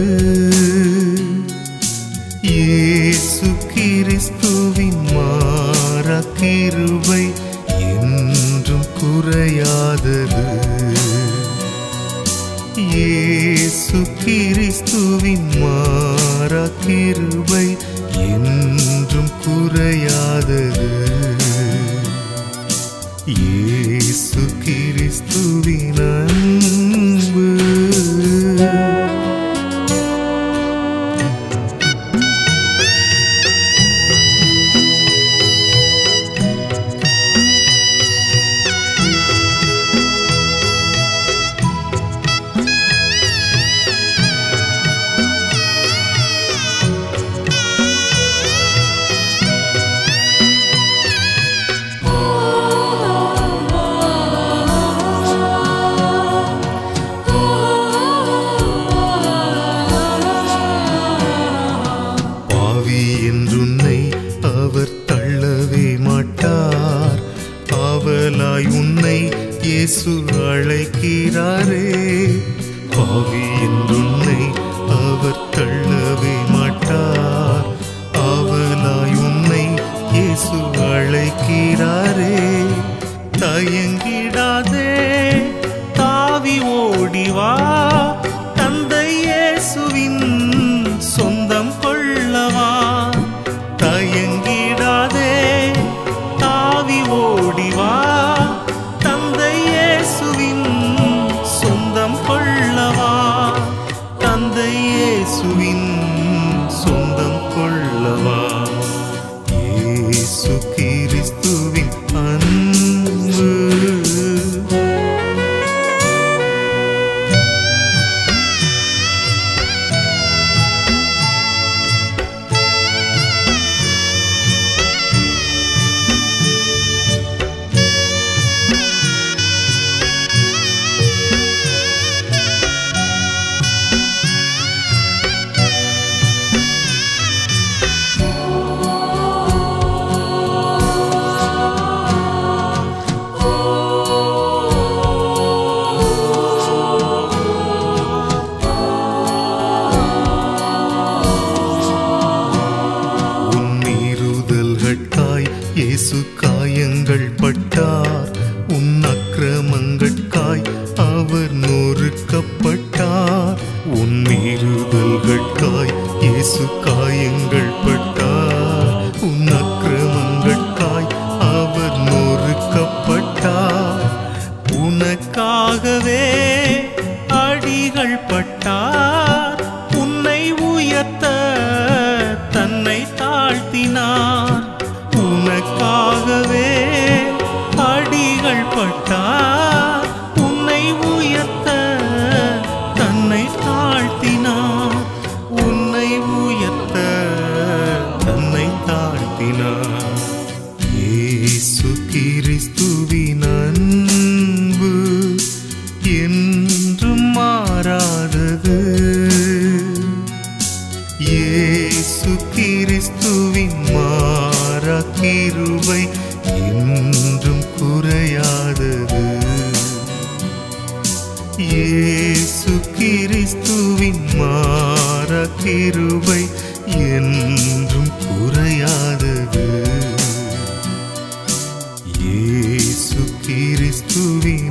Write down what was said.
இயேசு கிறிஸ்துவின் மாறா கிருபை என்றும் குறையாதது இயேசு கிறிஸ்துவின் மாறா கிருபை என்றும் குறையாதது இயேசு கிறிஸ்துவின் அன்பு பாவி என்றுன்னை அவர் தள்ளவே மாட்டார் ஆவலாய் உன்னை இயேசு அழைக்கிறாரே பாவி என்றுன்னை அவர் தள்ளவே மாட்டார் ஆவலாய் உன்னை இயேசு அழைக்கிறாரே தயங்கிடாதே தாவி ஓடிவா தந்தை இயேசுவின் சொந்தம் கொள்ளவா தயங்கிடாதே தாவி ஓடிவா தந்தை இயேசுவின் சொந்தம் கொள்ளவா தந்தை இயேசுவின் சொந்தம் கொள்ளவா இயேசு கிறிஸ்துவின் அன்பு உன் மீறுதல்கட்காய் இயேசு காயங்கள் பட்டார் உன் அக்கிரமங்கட்காய் அவர் நொறுக்கப்பட்டார் உன் மீறுதல்கட்காய் இயேசு காயங்கள் பட்டார் உன் அக்கிரமங்கட்காய் அவர் நொறுக்கப்பட்டார் உனக்காகவே அடிகள் பட்டார் உன்னை உயர்த்த தன்னை தாழ்த்தினார் உனக்காகவே அடிகள் பட்டார் உன்னை உயர்த்த தன்னை தாழ்த்தினார் உன்னை உயர்த்த தன்னை தாழ்த்தினார் இயேசு கிறிஸ்துவின் அன்பு என்றும் மாறாதது இயேசு கிறிஸ்துவின் மாறா கிருபை என்றும் குறையாதது இயேசு கிறிஸ்துவின் மாறா கிருபை என்றும் குறையாதது இயேசு கிறிஸ்துவின்